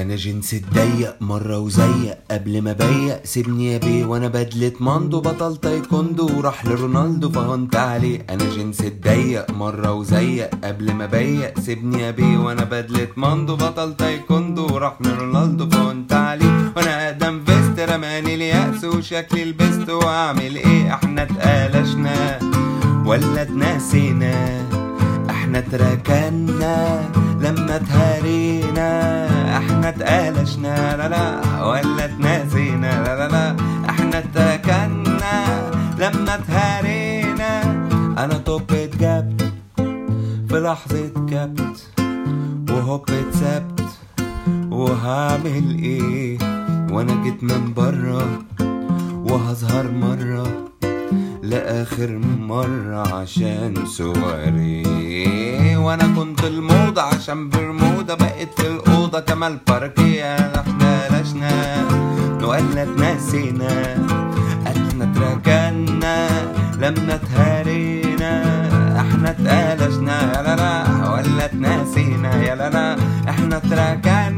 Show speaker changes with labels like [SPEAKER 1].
[SPEAKER 1] انا جنس اتضيق مرة وزيق قبل ما بيق سيبني يا بيه وانا بدلة ماندو بطل تايكوندو وراح لرونالدو فهنت عليه انا جنس اتضيق مرة وزيق قبل ما بيق سيبني يا بيه وانا بدلة ماندو بطل تايكوندو وراح لرونالدو فهنت عليه وانا اقدم فيست رماني اليأس وشكلي لبست واعمل ايه احنا اتقلشنا ولا اتناسينا احنا اتركنا لما تهارينا احنا اتقلشنا لا لا ولا اتناسينا لا لا لا احنا اتركنا لما تهارينا انا طب اتجبت في لحظة كبت وهوب اتسبت وهعمل ايه وانا جيت من برا وهظهر مرة لآخر مرة عشان سواري وانا كنت الموضة عشان برمودا بقيت في الأوضة كمال باركية احنا لشنا ولا اتنسينا احنا اتركنا لما تهارينا احنا اتقلشنا يا لا لا ولا اتنسينا يا لا لا احنا اتركنا